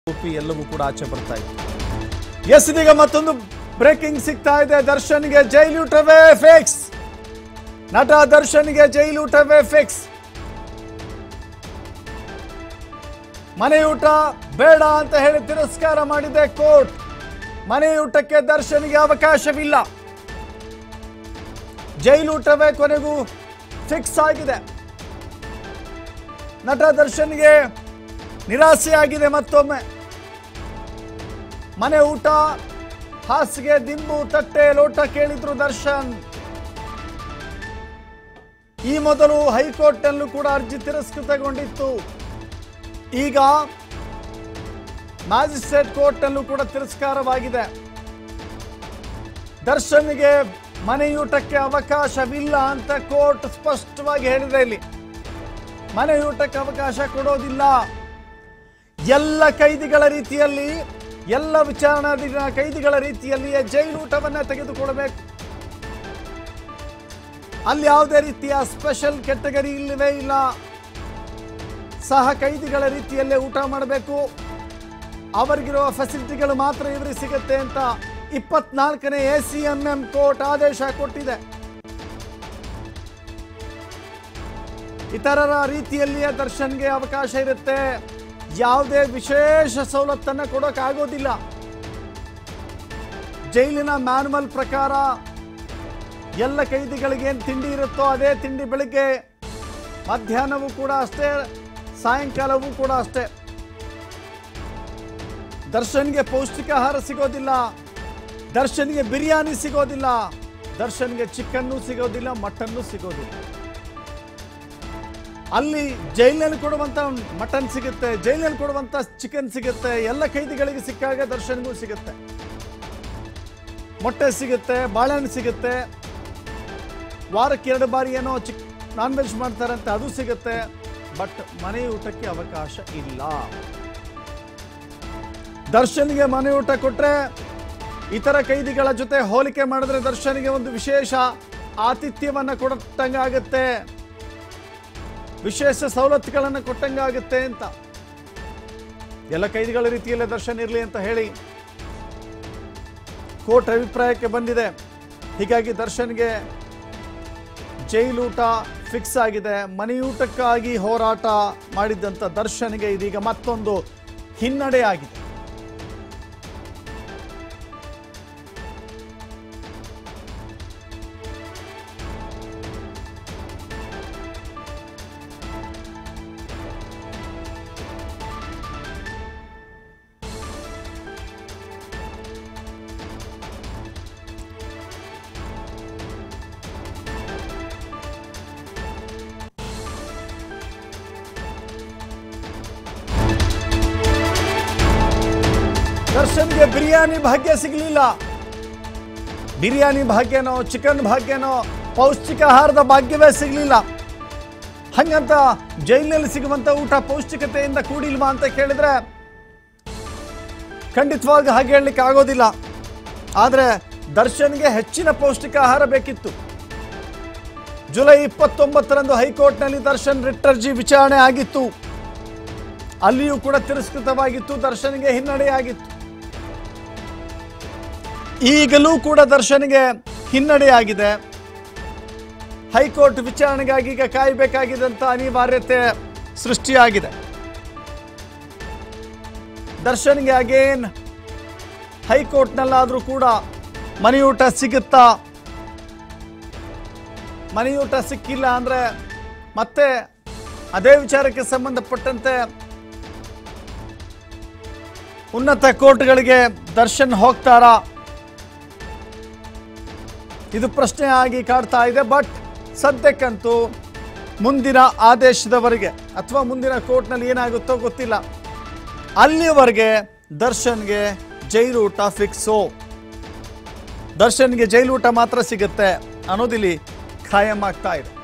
ಆರೋಪಿ ಎಲ್ಲವೂ ಕೂಡ ಆಚೆ ಬರ್ತಾ ಇದೆ ಎಸ್ ಇದೀಗ ಮತ್ತೊಂದು ಬ್ರೇಕಿಂಗ್ ಸಿಗ್ತಾ ಇದೆ ದರ್ಶನ್ಗೆ ಜೈಲೂಟವೇ ಫಿಕ್ಸ್ ನಟ ದರ್ಶನ್ಗೆ ಜೈಲೂಟವೇ ಫಿಕ್ಸ್ ಮನೆಯೂಟ ಬೇಡ ಅಂತ ಹೇಳಿ ತಿರಸ್ಕಾರ ಮಾಡಿದೆ ಕೋರ್ಟ್ ಮನೆಯೂಟಕ್ಕೆ ದರ್ಶನ್ಗೆ ಅವಕಾಶವಿಲ್ಲ ಜೈಲೂಟವೇ ಕೊನೆಗೂ ಫಿಕ್ಸ್ ಆಗಿದೆ ನಟ ದರ್ಶನ್ಗೆ ನಿರಾಸೆಯಾಗಿದೆ ಮತ್ತೊಮ್ಮೆ ಮನೆ ಊಟ ಹಾಸಿಗೆ ದಿಂಬು ತಟ್ಟೆ ಲೋಟ ಕೇಳಿದ್ರು ದರ್ಶನ್ ಈ ಮೊದಲು ಹೈಕೋರ್ಟ್ನಲ್ಲೂ ಕೂಡ ಅರ್ಜಿ ತಿರಸ್ಕೃತಗೊಂಡಿತ್ತು ಈಗ ಮ್ಯಾಜಿಸ್ಟ್ರೇಟ್ ಕೋರ್ಟ್ನಲ್ಲೂ ಕೂಡ ತಿರಸ್ಕಾರವಾಗಿದೆ ದರ್ಶನ್ಗೆ ಮನೆಯೂಟಕ್ಕೆ ಅವಕಾಶವಿಲ್ಲ ಅಂತ ಕೋರ್ಟ್ ಸ್ಪಷ್ಟವಾಗಿ ಹೇಳಿದೆ ಇಲ್ಲಿ ಮನೆಯೂಟಕ್ಕೆ ಅವಕಾಶ ಕೊಡೋದಿಲ್ಲ ಎಲ್ಲ ಕೈದಿಗಳ ರೀತಿಯಲ್ಲಿ ಎಲ್ಲ ವಿಚಾರಣಾಧೀನ ಕೈದಿಗಳ ರೀತಿಯಲ್ಲಿಯೇ ಜೈಲೂಟವನ್ನ ತೆಗೆದುಕೊಡಬೇಕು ಅಲ್ಲಿ ಯಾವುದೇ ರೀತಿಯ ಸ್ಪೆಷಲ್ ಕೆಟಗರಿ ಇಲ್ಲವೇ ಇಲ್ಲ ಸಹ ಕೈದಿಗಳ ರೀತಿಯಲ್ಲೇ ಊಟ ಮಾಡಬೇಕು ಅವರಿಗಿರುವ ಫೆಸಿಲಿಟಿಗಳು ಮಾತ್ರ ಇವರಿಗೆ ಸಿಗುತ್ತೆ ಅಂತ ಇಪ್ಪತ್ನಾಲ್ಕನೇ A C M M court ಆದೇಶ ಕೊಟ್ಟಿದೆ ಇತರರ ರೀತಿಯಲ್ಲಿಯೇ ದರ್ಶನ್ಗೆ ಅವಕಾಶ ಇರುತ್ತೆ ಯಾವುದೇ ವಿಶೇಷ ಸವಲತ್ತನ್ನು ಕೊಡೋಕ್ಕಾಗೋದಿಲ್ಲ ಜೈಲಿನ ಮ್ಯಾನುವಲ್ ಪ್ರಕಾರ ಎಲ್ಲ ಕೈದಿಗಳಿಗೆ ಏನು ತಿಂಡಿ ಇರುತ್ತೋ ಅದೇ ತಿಂಡಿ ಬೆಳಿಗ್ಗೆ ಮಧ್ಯಾಹ್ನವೂ ಕೂಡ ಅಷ್ಟೇ ಸಾಯಂಕಾಲವೂ ಕೂಡ ಅಷ್ಟೇ ದರ್ಶನ್ಗೆ ಪೌಷ್ಟಿಕಾಹಾರ ಸಿಗೋದಿಲ್ಲ ದರ್ಶನ್ಗೆ ಬಿರಿಯಾನಿ ಸಿಗೋದಿಲ್ಲ ದರ್ಶನ್ಗೆ ಚಿಕನ್ನು ಸಿಗೋದಿಲ್ಲ ಮಟನ್ನು ಸಿಗೋದಿಲ್ಲ ಅಲ್ಲಿ ಜೈಲಿನಲ್ಲಿ ಕೊಡುವಂತ ಮಟನ್ ಸಿಗುತ್ತೆ ಜೈಲಿನಲ್ಲಿ ಕೊಡುವಂತ ಚಿಕನ್ ಸಿಗುತ್ತೆ ಎಲ್ಲ ಕೈದಿಗಳಿಗೆ ಸಿಕ್ಕಾಗ ದರ್ಶನ್ಗೂ ಸಿಗುತ್ತೆ ಮೊಟ್ಟೆ ಸಿಗುತ್ತೆ ಬಾಳೆಹಣ್ಣು ಸಿಗುತ್ತೆ ವಾರಕ್ಕೆ ಎರಡು ಬಾರಿ ಏನೋ ಚಿಕ್ ನಾನ್ ವೆಜ್ ಮಾಡ್ತಾರಂತೆ ಅದು ಸಿಗುತ್ತೆ ಬಟ್ ಮನೆ ಊಟಕ್ಕೆ ಅವಕಾಶ ಇಲ್ಲ ದರ್ಶನ್ಗೆ ಮನೆ ಊಟ ಕೊಟ್ರೆ ಇತರ ಕೈದಿಗಳ ಜೊತೆ ಹೋಲಿಕೆ ಮಾಡಿದ್ರೆ ದರ್ಶನ್ಗೆ ಒಂದು ವಿಶೇಷ ಆತಿಥ್ಯವನ್ನ ಕೊಟ್ಟಂಗಾಗುತ್ತೆ ವಿಶೇಷ ಸವಲತ್ತುಗಳನ್ನು ಕೊಟ್ಟಂಗಾಗುತ್ತೆ ಅಂತ ಎಲ್ಲ ಕೈದಿಗಳ ರೀತಿಯಲ್ಲೇ ದರ್ಶನ್ ಇರಲಿ ಅಂತ ಹೇಳಿ ಕೋರ್ಟ್ ಅಭಿಪ್ರಾಯಕ್ಕೆ ಬಂದಿದೆ ಹೀಗಾಗಿ ದರ್ಶನ್ಗೆ ಜೈಲೂಟ ಫಿಕ್ಸ್ ಆಗಿದೆ ಮನೆಯೂಟಕ್ಕಾಗಿ ಹೋರಾಟ ಮಾಡಿದ್ದಂಥ ದರ್ಶನ್ಗೆ ಇದೀಗ ಮತ್ತೊಂದು ಹಿನ್ನಡೆ ಆಗಿದೆ ದರ್ಶನ್ಗೆ ಬಿರಿಯಾನಿ ಭಾಗ್ಯ ಸಿಗಲಿಲ್ಲ ಬಿರಿಯಾನಿ ಭಾಗ್ಯನೋ ಚಿಕನ್ ಭಾಗ್ಯನೋ ಪೌಷ್ಟಿಕಾಹಾರದ ಭಾಗ್ಯವೇ ಸಿಗಲಿಲ್ಲ ಹಂಗಂತ ಜೈಲಿನಲ್ಲಿ ಸಿಗುವಂತ ಊಟ ಪೌಷ್ಟಿಕತೆಯಿಂದ ಕೂಡಿಲ್ವಾ ಅಂತ ಕೇಳಿದ್ರೆ ಖಂಡಿತವಾಗಿ ಹಾಗೆ ಹೇಳಲಿಕ್ಕೆ ಆಗೋದಿಲ್ಲ ಆದರೆ ದರ್ಶನ್ಗೆ ಹೆಚ್ಚಿನ ಪೌಷ್ಟಿಕಾಹಾರ ಬೇಕಿತ್ತು ಜುಲೈ ಇಪ್ಪತ್ತೊಂಬತ್ತರಂದು ಹೈಕೋರ್ಟ್ನಲ್ಲಿ ದರ್ಶನ್ ರಿಟ್ ಅರ್ಜಿ ವಿಚಾರಣೆ ಆಗಿತ್ತು ಅಲ್ಲಿಯೂ ಕೂಡ ತಿರಸ್ಕೃತವಾಗಿತ್ತು ದರ್ಶನ್ಗೆ ಹಿನ್ನಡೆಯಾಗಿತ್ತು ಈಗಲೂ ಕೂಡ ದರ್ಶನ್ಗೆ ಹಿನ್ನಡೆಯಾಗಿದೆ ಹೈಕೋರ್ಟ್ ವಿಚಾರಣೆಗಾಗಿ ಈಗ ಕಾಯಬೇಕಾಗಿದ್ದಂಥ ಅನಿವಾರ್ಯತೆ ಸೃಷ್ಟಿಯಾಗಿದೆ ದರ್ಶನ್ಗೆ ಅಗೇನ್ ಹೈಕೋರ್ಟ್ನಲ್ಲಾದರೂ ಕೂಡ ಮನೆಯೂಟ ಸಿಗುತ್ತಾ ಮನೆಯೂಟ ಸಿಕ್ಕಿಲ್ಲ ಅಂದ್ರೆ ಮತ್ತೆ ಅದೇ ವಿಚಾರಕ್ಕೆ ಸಂಬಂಧಪಟ್ಟಂತೆ ಉನ್ನತ ಕೋರ್ಟ್ಗಳಿಗೆ ದರ್ಶನ್ ಹೋಗ್ತಾರಾ ಇದು ಪ್ರಶ್ನೆ ಆಗಿ ಕಾಡ್ತಾ ಇದೆ ಬಟ್ ಸದ್ಯಕ್ಕಂತೂ ಮುಂದಿನ ಆದೇಶದವರೆಗೆ ಅಥವಾ ಮುಂದಿನ ಕೋರ್ಟ್ನಲ್ಲಿ ಏನಾಗುತ್ತೋ ಗೊತ್ತಿಲ್ಲ ಅಲ್ಲಿಯವರೆಗೆ ದರ್ಶನ್ಗೆ ಜೈಲೂಟ ಫಿಕ್ಸು ದರ್ಶನ್ಗೆ ಜೈಲೂಟ ಮಾತ್ರ ಸಿಗುತ್ತೆ ಅನ್ನೋದಿಲ್ಲಿ ಖಾಯಂ ಆಗ್ತಾ ಇದೆ